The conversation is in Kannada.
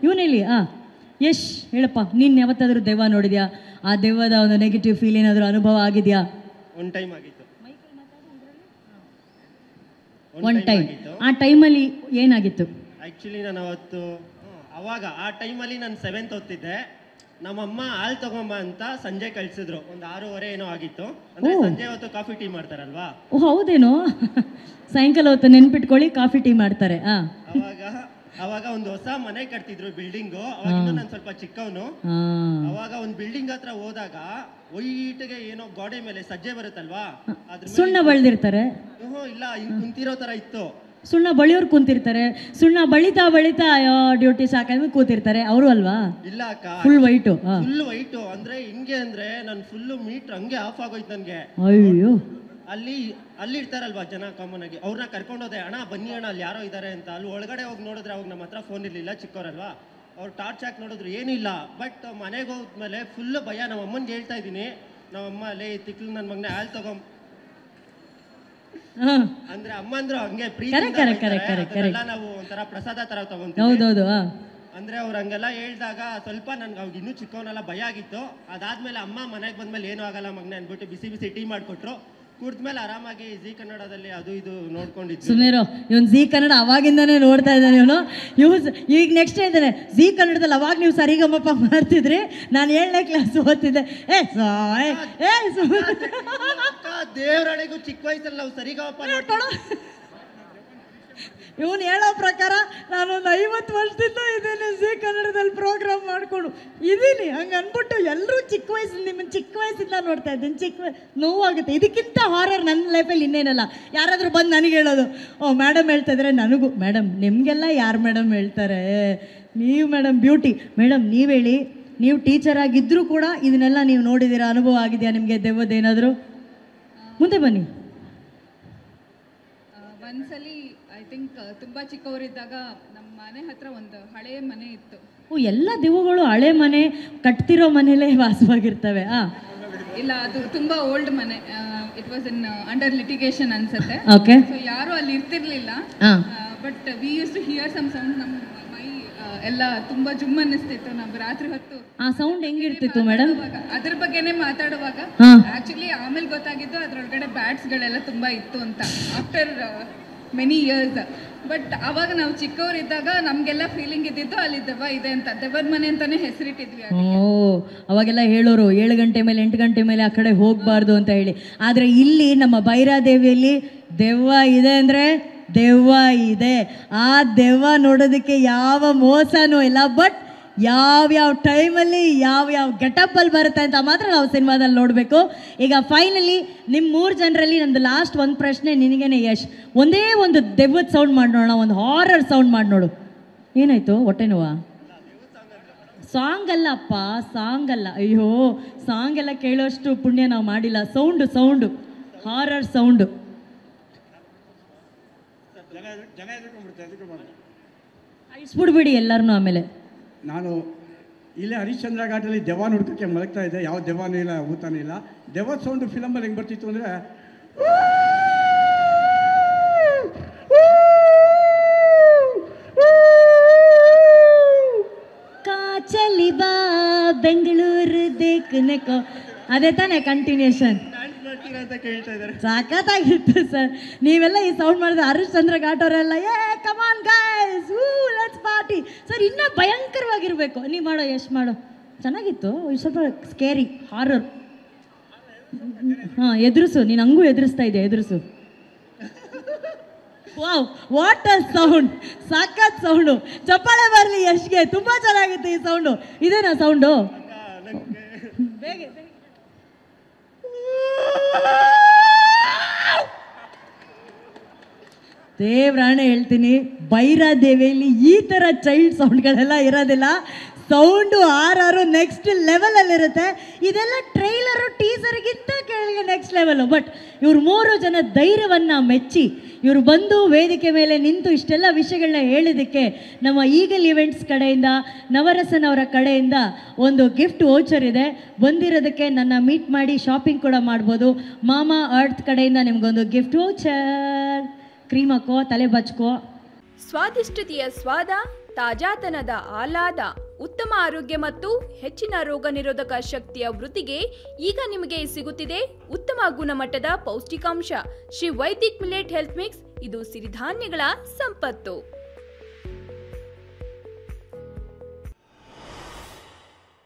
ಇವನಲ್ಲಿ ಆ ಯಶ್ ಹೇಳಪ್ಪ ನೀನು ಯಾವತ್ತಾದರೂ ದೆವ್ವ ನೋಡಿದ್ಯಾ ಆ ದೆವ್ವದ ಒಂದು ನೆಗೆಟಿವ್ ಫೀಲ್ ಏನಾದರೂ ಅನುಭವ ಆಗಿದೆಯಾ ಒನ್ ಟೈಮ್ ಆಗಿತ್ತು ಒನ್ ಟೈಮ್ ಆ ಟೈಮಲ್ಲಿ ಏನಾಗಿತ್ತು ಆ್ಯಕ್ಚುಲಿ ನಾನು ಅವತ್ತು ಹ್ಮ್, ಅವಾಗ ಆ ಟೈಮಲ್ಲಿ ನಾನು ಸೆವೆಂತ್ ಓದ್ತಿದ್ದೆ ನಮ್ಮಮ್ಮ ಹಾಲು ತಗೊಂಬ ಅಂತ ಸಂಜೆ ಕಳ್ಸಿದ್ರು ಒಂದು ಆರೂವರೆ ಏನೋ ಆಗಿತ್ತು ಅಂದ್ರೆ ಓ. ಸಂಜೆ ಹೊತ್ತು ಕಾಫಿ ಟೀ ಮಾಡ್ತಾರಲ್ವಾ ಓ ಹೌದೇನೋ ಸಾಯಂಕಾಲ ಹೊತ್ತು ನೆನ್ಪಿಟ್ಕೊಳ್ಳಿ ಕಾಫಿ ಟೀ ಮಾಡ್ತಾರೆ ಆ ಅವಾಗ ಅವಾಗ ಒಂದು ಹೊಸ ಮನೆ ಕಟ್ತಿದ್ರು ಬಿಲ್ಡಿಂಗು ಅವಾಗಿಂದ ನಾನು ಸ್ವಲ್ಪ ಚಿಕ್ಕವನು ಹಾಂ ಅವಾಗ ಒಂದು ಬಿಲ್ಡಿಂಗ್ ಹತ್ರ ಹೋದಾಗ ಒಯ್ಟಿಗೆ ಏನೋ ಗೋಡೆ ಮೇಲೆ ಸಜ್ಜೆ ಬರುತ್ತಲ್ವಾ ಅದ್ರ ಮೇಲೆ ಸುಣ್ಣ ಬಳ್ದಿರ್ತಾರೆ ಹ್ಞೂ ಇಲ್ಲ ಹಿಂಗ್ ಕುಂತಿರೋ ತರ ಇತ್ತು ಸುಣ್ಣ ಬಳಿಯೋರು ಕೂತಿರ್ತಾರೆ ಸುಣ್ಣ ಬಳಿತಾ ಬಳಿತಾ ಅಯ್ಯೋ ಡ್ಯೂಟಿ ಸಾಕಾದ್ಮೇಲೆ ಕೂತಿರ್ತಾರೆ ಅವರು ಅಲ್ವಾ ಇಲ್ಲ ಅಕ್ಕ ಫುಲ್ ವೈಟು ಹಾಂ ಫುಲ್ ವೈಟು ಅಂದ್ರೆ ಹಿಂಗೆ ಅಂದ್ರೆ ನನ್ ಫುಲ್ ಮೀಟರ್ ಹಂಗೆ ಆಫ್ ಆಗೋಯ್ತು ನನ್ಗೆ ಅಯ್ಯೋ ಅಲ್ಲಿ ಅಲ್ಲಿ ಇರ್ತಾರಲ್ವಾ ಜನ ಕಾಮನ್ ಆಗಿ ಅವ್ರನ್ನ ಕರ್ಕೊಂಡೋದೆ ಅಣ್ಣ ಬನ್ನಿ ಅಣ್ಣ ಅಲ್ಲಿ ಯಾರೋ ಇದ್ದಾರೆ ಅಂತ ಅಲ್ಲಿ ಒಳಗಡೆ ಹೋಗಿ ನೋಡಿದ್ರೆ ಅವಾಗ ನಮ್ಮ ಹತ್ರ ಫೋನ್ ಇರ್ಲಿಲ್ಲ ಚಿಕ್ಕವರಲ್ವಾ ಅವ್ರು ಟಾರ್ಚ್ ಹಾಕಿ ನೋಡಿದ್ರು ಏನಿಲ್ಲ ಬಟ್ ಮನೆಗೆ ಹೋದ್ಮೇಲೆ ಫುಲ್ ಭಯ ನಮ್ಮ ಅಮ್ಮನ್ಗೆ ಹೇಳ್ತಾ ಇದ್ದೀನಿ ನಮ್ಮಮ್ಮ ಅಲ್ಲೇ ತಿಕ್ಲು ನನ್ನ ಮಗನೇ ಹಾಲು ತಗೊಂಡ್ ಹಾಂ ಅಂದ್ರೆ ಅಮ್ಮ ಅಂದ್ರು ಹಂಗೆ ಪ್ರೀತಿ Correct, correct, correct, correct, correct. ನಾವು ಒಂಥರ ಪ್ರಸಾದ ತರ ತಗೊಂತೀವಿ ಹೌದೌದು ಹಾಂ ಅಂದ್ರೆ ಅವ್ರು ಹಂಗೆಲ್ಲ ಹೇಳ್ದಾಗ ಸ್ವಲ್ಪ ನನ್ಗೆ ಅವಾಗ ಇನ್ನೂ ಚಿಕ್ಕವನೆಲ್ಲ ಭಯ ಆಗಿತ್ತು ಅದಾದ್ಮೇಲೆ ಅಮ್ಮ ಮನೆಗೆ ಬಂದ್ಮೇಲೆ ಏನೂ ಆಗಲ್ಲ ಮಗನೆ ಅನ್ಬಿಟ್ಟು ಬಿಸಿ ಬಿಸಿ ಟೀ ಮಾಡಿಕೊಟ್ರು ಕುಡ್ದ್ಮೇಲೆ ಆರಾಮಾಗಿ ಜಿ ಕನ್ನಡದಲ್ಲಿ ಅದು ಇದು ನೋಡ್ಕೊಂಡಿದ್ವಿ ಸುಮ್ಮನೆ ಇವನು ಜಿ ಕನ್ನಡ ಅವಾಗಿಂದಾನೇ ನೋಡ್ತಾ ಇದ್ದಾನೆ ಇವನು ಇವ್ ಈಗ ನೆಕ್ಸ್ಟ್ ಹೇಳ್ತಾನೆ ಜಿ ಕನ್ನಡದಲ್ಲಿ ಅವಾಗ ನೀವು ಸರಿಗಮಪ ಮಾಡ್ತಿದ್ರಿ ನಾನು ಏಳನೇ ಕ್ಲಾಸ್ ಓದ್ತಿದ್ದೆ ಏ ಸಾಯ್ ಏ ಸುಮ್ಮನೆ ಅಕ್ಕ ದೇವರಳೆಗೂ ಚಿಕ್ಕ ವಯಸ್ಸಲ್ಲಿ ನಾವು ಸರಿಗಪ್ಪ ಇವನು ಹೇಳೋ ಪ್ರಕಾರ ನಾನೊಂದು ಐವತ್ತು ವರ್ಷದಿಂದ ಇದ್ದೇನೆ ಜಿ ಕನ್ನಡದಲ್ಲಿ ಪ್ರೋಗ್ರಾಮ್ ಮಾಡಿಕೊಂಡು ಇದ್ದೀನಿ ಹಂಗೆ ಅಂದ್ಬಿಟ್ಟು ಎಲ್ಲರೂ ಚಿಕ್ಕ ವಯಸ್ಸು ನಿಮ್ಮನ್ನು ಚಿಕ್ಕ ವಯಸ್ಸಿಂದ ನೋಡ್ತಾ ಇದ್ದೀನಿ ಚಿಕ್ಕ ವಯ ನೋವಾಗುತ್ತೆ ಇದಕ್ಕಿಂತ ಹಾರರ್ ನನ್ನ ಲೈಫಲ್ಲಿ ಇನ್ನೇನಲ್ಲ ಯಾರಾದರೂ ಬಂದು ನನಗೆ ಹೇಳೋದು ಓ ಮೇಡಮ್ ಹೇಳ್ತಾ ಇದ್ದಾರೆ ನನಗೂ ಮೇಡಮ್ ನಿಮಗೆಲ್ಲ ಯಾರು ಮೇಡಮ್ ಹೇಳ್ತಾರೆ ನೀವು ಮೇಡಮ್ ಬ್ಯೂಟಿ ಮೇಡಮ್ ನೀವು ಹೇಳಿ ನೀವು ಟೀಚರ್ ಆಗಿದ್ದರೂ ಕೂಡ ಇದನ್ನೆಲ್ಲ ನೀವು ನೋಡಿದ್ದೀರಾ ಅನುಭವ ಆಗಿದೆಯಾ ನಿಮಗೆ ದೆವ್ವದ್ದೇನಾದರೂ ಮುಂದೆ ಬನ್ನಿ ಆ, ಒಂದ್ಸಲಿ ಐ ಥಿಂಕ್ ತುಂಬ ಚಿಕ್ಕವರಿದ್ದಾಗ ನಮ್ಮ ಮನೆ ಹತ್ರ ಒಂದು ಹಳೆಯ ಮನೆ ಇತ್ತು ಓ ಎಲ್ಲ ದೆವ್ವಗಳು ಹಳೆ ಮನೆ ಕಟ್ತಿರೋ ಮನೇಲೇ ವಾಸವಾಗಿರ್ತವೆ ಆ ಇಲ್ಲ ಅದು ತುಂಬ ಓಲ್ಡ್ ಮನೆ it was in under litigation ಅನ್ಸುತ್ತೆ ಓಕೆ ಸೊ ಯಾರು ಅಲ್ಲಿ ಇರ್ತಿರ್ಲಿಲ್ಲ ಹಾ but we used to hear some sound ನಮ್ಮ ಮೈ ಆ, ಎಲ್ಲ ತುಂಬ ಜುಮ್ ಅನ್ನಿಸ್ತಿತ್ತು ನಾವು ರಾತ್ರಿ ಹೊತ್ತು ಆ ಸೌಂಡ್ ಹೆಂಗಿರ್ತಿತ್ತು ಮೇಡಮ್ ಮಾತಾಡುವಾಗ, ಅದ್ರ ಬಗ್ಗೆನೇ ಮಾತಾಡುವಾಗ ಹಾ ಆಕ್ಚುಲಿ ಆಮೇಲೆ ಗೊತ್ತಾಗಿದ್ದು ಅದ್ರೊಳಗಡೆ ಬ್ಯಾಟ್ಸ್ಗಳೆಲ್ಲ ತುಂಬಾ ಇತ್ತು ಅಂತ ಆಫ್ಟರ್ ಮೆನಿ ಇಯರ್ಸ್ ಬಟ್ ಅವಾಗ ನಾವು ಚಿಕ್ಕವರಿದ್ದಾಗ ನಮಗೆಲ್ಲ ಫೀಲಿಂಗ್ ಇದ್ದಿದ್ದು ಅಲ್ಲಿ ದೆವ್ವ ಇದೆ ಅಂತ ದೆವ್ವದ ಮನೆ ಅಂತಾನೆ ಹೆಸರಿಟ್ಟಿದ್ವಿ ಓ ಅವಾಗೆಲ್ಲ ಹೇಳೋರು ಏಳು ಗಂಟೆ ಮೇಲೆ ಎಂಟು ಗಂಟೆ ಮೇಲೆ ಆ ಕಡೆ ಹೋಗಬಾರ್ದು ಅಂತ ಹೇಳಿ ಆದರೆ ಇಲ್ಲಿ ನಮ್ಮ ಭೈರಾದೇವಿಯಲ್ಲಿ ದೆವ್ವ ಇದೆ ಅಂದರೆ ದೆವ್ವ ಇದೆ ಆ ದೆವ್ವ ನೋಡೋದಕ್ಕೆ ಯಾವ ಮೋಸನೂ ಇಲ್ಲ ಬಟ್ ಯಾವ್ಯಾವ ಟೈಮಲ್ಲಿ ಯಾವ್ಯಾವ ಗೆಟಪ್ಪಲ್ಲಿ ಬರುತ್ತೆ ಅಂತ ಮಾತ್ರ ನಾವು ಸಿನಿಮಾದಲ್ಲಿ ನೋಡಬೇಕು ಈಗ ಫೈನಲಿ ನಿಮ್ಮ ಮೂರು ಜನರಲ್ಲಿ ನಂದು ಲಾಸ್ಟ್ ಒಂದು ಪ್ರಶ್ನೆ ನಿನಗೇನೆ ಯಶ್ ಒಂದೇ ಒಂದು ದೆವ್ವದ ಸೌಂಡ್ ಮಾಡಿ ನೋಡೋಣ ಒಂದು ಹಾರರ್ ಸೌಂಡ್ ಮಾಡಿ ನೋಡು ಏನಾಯ್ತು ಹೊಟ್ಟೆ ನೋವಾ ಸಾಂಗ್ ಅಲ್ಲಪ್ಪ ಸಾಂಗ್ ಅಲ್ಲ ಅಯ್ಯೋ ಸಾಂಗ್ ಎಲ್ಲ ಕೇಳೋಷ್ಟು ಪುಣ್ಯ ನಾವು ಮಾಡಿಲ್ಲ ಸೌಂಡು ಸೌಂಡು ಹಾರರ್ ಸೌಂಡು ಅಳಿಸ್ಬಿಡ್ಬಿಡಿ ಎಲ್ಲರನ್ನೂ ಆಮೇಲೆ ನಾನು ಇಲ್ಲೇ ಹರಿಶ್ಚಂದ್ರ ಘಾಟಲ್ಲಿ ದೆವ್ವ ನೋಡ್ಕೋಕ್ಕೆ ಮಲಗ್ತಾ ಇದ್ದೆ ಯಾವ ದೆವ್ವನೂ ಇಲ್ಲ ಊತನೂ ಇಲ್ಲ ದೆವ್ವದ ಸೌಂಡು ಫಿಲಮಲ್ಲಿ ಹೆಂಗೆ ಬರ್ತಿತ್ತು ಅಂದರೆ ಕಾಚಲಿ ಬಾ ಬೆಂಗಳೂರು ದೇಖನೆಕೋ ಅದೇ ತಾನೇ ಕಂಟಿನ್ಯೂಷನ್ ಡ್ಯಾನ್ಸ್ ಮಾಡ್ತೀರಾ ಅಂತ ಕೇಳ್ತಾ ಇದ್ದಾರೆ ಸಖತ್ತಾಗಿತ್ತು ಸರ್ ನೀವೆಲ್ಲ ಈ ಸೌಂಡ್ ಮಾಡಿದ್ರೆ ಹರೀಶ್ ಚಂದ್ರ ಘಾಟ್ ಅವರೆಲ್ಲ ಏ come on guys woo let's party sir ಇನ್ನೂ ಭಯಂಕರವಾಗಿರಬೇಕು ನೀವು ಮಾಡೋ ಎಷ್ಟು ಮಾಡೋ ಚೆನ್ನಾಗಿತ್ತು ಇದು ಸ್ವಲ್ಪ ಸ್ಕೇರಿ ಹಾರರ್ ಹಾಂ ಎದುರಿಸು ನೀನು ಹಂಗೂ ಎದುರಿಸ್ತಾ ಇದೆಯಾ ಎದುರಿಸು ವಾವ್ ವಾಟ್ ಅ ಸೌಂಡ್ ಸಖತ್ ಸೌಂಡು ಚಪ್ಪಾಳೆ ಬರಲಿ ಯಶ್ಗೆ ತುಂಬ ಚೆನ್ನಾಗಿತ್ತು ಈ ಸೌಂಡು ಇದೇನಾ ಸೌಂಡು ಬೇಗ ಬೇಗ ದೇವ್ರಾಣೆ ಹೇಳ್ತೀನಿ ಭೈರಾದೇವಿಯಲ್ಲಿ ಈ ಥರ ಚೈಲ್ಡ್ ಸೌಂಡ್ಗಳೆಲ್ಲ ಇರೋದಿಲ್ಲ ಸೌಂಡು ಆರಾರು ನೆಕ್ಸ್ಟ್ ಲೆವೆಲಲ್ಲಿರುತ್ತೆ ಇದೆಲ್ಲ ಟ್ರೈಲರು ಟೀಸರ್ಗಿಂತ ಕೆಳಗೆ ನೆಕ್ಸ್ಟ್ ಲೆವೆಲು ಬಟ್ ಇವ್ರು ಮೂರು ಜನ ಧೈರ್ಯವನ್ನು ಮೆಚ್ಚಿ ಇವರು ಬಂದು ವೇದಿಕೆ ಮೇಲೆ ನಿಂತು ಇಷ್ಟೆಲ್ಲ ವಿಷಯಗಳನ್ನ ಹೇಳಿದ್ದಕ್ಕೆ ನಮ್ಮ ಈಗಲ್ ಇವೆಂಟ್ಸ್ ಕಡೆಯಿಂದ ನವರಸನ್ ಅವರ ಕಡೆಯಿಂದ ಒಂದು ಗಿಫ್ಟ್ ವೋಚರ್ ಇದೆ ಬಂದಿರೋದಕ್ಕೆ ನನ್ನ ಮೀಟ್ ಮಾಡಿ ಶಾಪಿಂಗ್ ಕೂಡ ಮಾಡ್ಬೋದು ಮಾಮಾ ಅರ್ತ್ ಕಡೆಯಿಂದ ನಿಮಗೊಂದು ಗಿಫ್ಟ್ ವೋಚರ್ ಕ್ರೀಮ್ ಹಾಕೋ ತಲೆ ಬಚ್ಕೋ ಸ್ವಾದಿಷ್ಟತೆಯ ಸ್ವಾದ ತಾಜಾತನದ ಆಹ್ಲಾದ ಉತ್ತಮ ಆರೋಗ್ಯ ಮತ್ತು ಹೆಚ್ಚಿನ ರೋಗ ನಿರೋಧಕ ಶಕ್ತಿಯ ವೃತ್ತಿಗೆ ಈಗ ನಿಮಗೆ ಸಿಗುತ್ತಿದೆ ಉತ್ತಮ ಗುಣಮಟ್ಟದ ಪೌಷ್ಟಿಕಾಂಶ Shri Vaidik millet health mix ಇದು ಸಿರಿಧಾನ್ಯಗಳ ಸಂಪತ್ತು